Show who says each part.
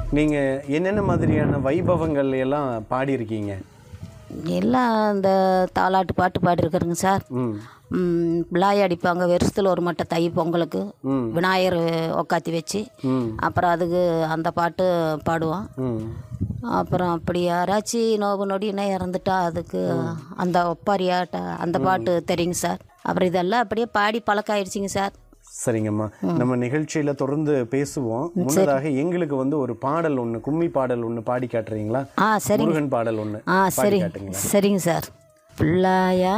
Speaker 1: நீங்கள் என்னென்ன மாதிரியான வைபவங்கள் எல்லாம் பாடியிருக்கீங்க
Speaker 2: எல்லாம் இந்த தாலாட்டு பாட்டு பாடிருக்கிறேங்க சார்
Speaker 1: ம்
Speaker 2: ம், விழாய் அடிப்பாங்க வருஷத்தில் ஒரு மட்டை தை பொங்கலுக்கு
Speaker 1: ம்.
Speaker 2: விநாயகர் உக்காத்தி வச்சு
Speaker 1: ம்
Speaker 2: அப்புறம் அதுக்கு அந்த பாட்டு பாடுவோம்
Speaker 1: ம்
Speaker 2: அப்புறம் அப்படி யாராச்சும் நோவு நொடினா இறந்துட்டா அதுக்கு அந்த ஒப்பாரியாட்ட அந்த பாட்டு தெரியுங்க சார் அப்புறம் இதெல்லாம் அப்படியே பாடி பழக்கம் ஆயிடுச்சிங்க சார்
Speaker 1: சரிங்கம்மா நம்ம நிகழ்ச்சியில தொடர்ந்து பேசுவோம் முன்னதாக எங்களுக்கு வந்து ஒரு பாடல் ஒன்று கும்மி பாடல் ஒன்று பாடி காட்டுறீங்களா
Speaker 2: ஆ சரிங்க
Speaker 1: முருகன் பாடல் ஒன்று
Speaker 2: ஆ
Speaker 1: பாடி
Speaker 2: சரிங்க
Speaker 1: காட்டுங்களா
Speaker 2: சரிங்க சார் பிள்ளையா